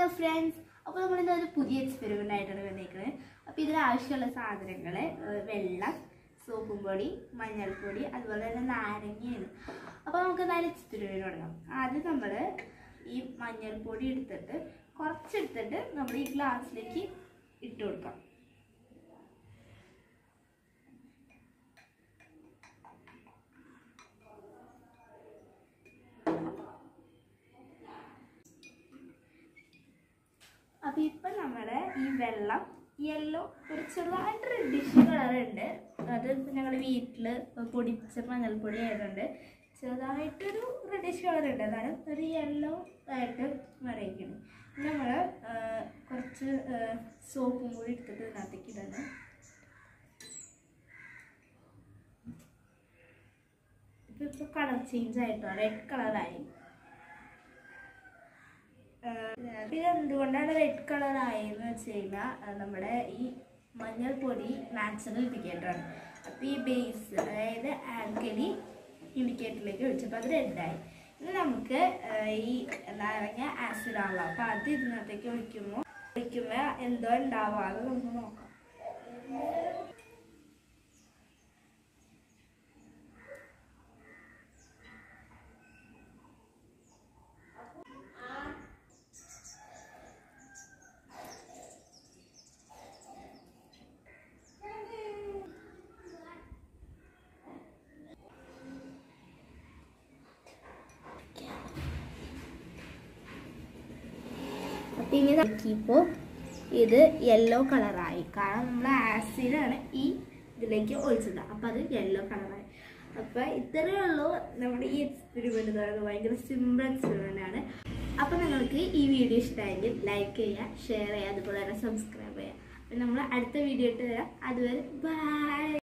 friends അപ്പോൾ നമ്മൾ ഇന്ന് ഒരു പുതിയ എക്സ്പെരിമെൻ്റ് ആയിട്ടാണ് വന്നേക്കുന്നത് അപ്പോൾ ഇതിന് ആവശ്യമുള്ള സാധനങ്ങൾ വെള്ളം സോപ്പും പൊടി മഞ്ഞൾപ്പൊടി അതുപോലെ തന്നെ നാരങ്ങയാണ് അപ്പോൾ നമുക്ക് എന്തായാലും എക്സ്പെരിമെൻ്റ് തുടങ്ങാം ആദ്യം നമ്മൾ ഈ മഞ്ഞൾപ്പൊടി എടുത്തിട്ട് കുറച്ചെടുത്തിട്ട് നമ്മൾ ഈ ഗ്ലാസ്സിലേക്ക് ഇട്ട് കൊടുക്കാം അപ്പൊ ഇപ്പൊ നമ്മുടെ ഈ വെള്ളം യെല്ലോ ഒരു ചെറുതായിട്ട് റെഡിഷ് കളർ ഉണ്ട് അത് ഞങ്ങൾ വീട്ടില് പൊടിച്ച മഞ്ഞൾപ്പൊടി ആയതുകൊണ്ട് ചെറുതായിട്ടൊരു റെഡിഷ് കളർ ഉണ്ട് എന്നാലും ഒരു യെല്ലോ ആയിട്ട് വരയ്ക്കണം നമ്മൾ കുറച്ച് സോപ്പും കൂടി എടുത്തിട്ട് ഇതിനകത്തേക്ക് ഇടണം ഇപ്പൊ ഇപ്പൊ കളർ ചേഞ്ച് ആയിട്ടോ റെഡ് കളറായി ഇത് എന്തുകൊണ്ടാണ് റെഡ് കളർ ആയെന്ന് വെച്ച് കഴിഞ്ഞാൽ നമ്മുടെ ഈ മഞ്ഞൾപ്പൊടി നാച്ചുറൽ ഇൻഡിക്കേറ്ററാണ് അപ്പോൾ ഈ ബേസ് അതായത് ആൽക്കലി ഇൻഡിക്കേറ്ററിലേക്ക് ഒഴിച്ചപ്പോൾ അത് റെഡായി ഇനി നമുക്ക് ആ, ഈ നാരങ്ങ ആസിഡ് ആവാം അപ്പോൾ അത് ഇതിനകത്തേക്ക് ഒഴിക്കുമ്പോൾ ഒഴിക്കുമ്പോൾ എന്തോ ഉണ്ടാവാതെ നമുക്ക് നോക്കാം അപ്പം ഇനി നോക്കിയപ്പോൾ ഇത് യെല്ലോ കളറായി കാരണം നമ്മൾ ആസിഡാണ് ഈ ഇതിലേക്ക് ഒഴിച്ചത് അപ്പം അത് യെല്ലോ കളറായി അപ്പം ഇത്രയേ ഉള്ളൂ നമ്മുടെ ഈ എക്സ്പെരിമെൻ്റ് എന്ന് പറയുന്നത് ഭയങ്കര സിമ്പിൾ എക്സ്പെരിമെൻ്റ് ആണ് അപ്പം നിങ്ങൾക്ക് ഈ വീഡിയോ ഇഷ്ടമായെങ്കിൽ ലൈക്ക് ചെയ്യുക ഷെയർ ചെയ്യുക അതുപോലെ തന്നെ സബ്സ്ക്രൈബ് ചെയ്യുക അപ്പം നമ്മൾ അടുത്ത വീഡിയോ ഇട്ട് തരാം അതുവരെ ബൈ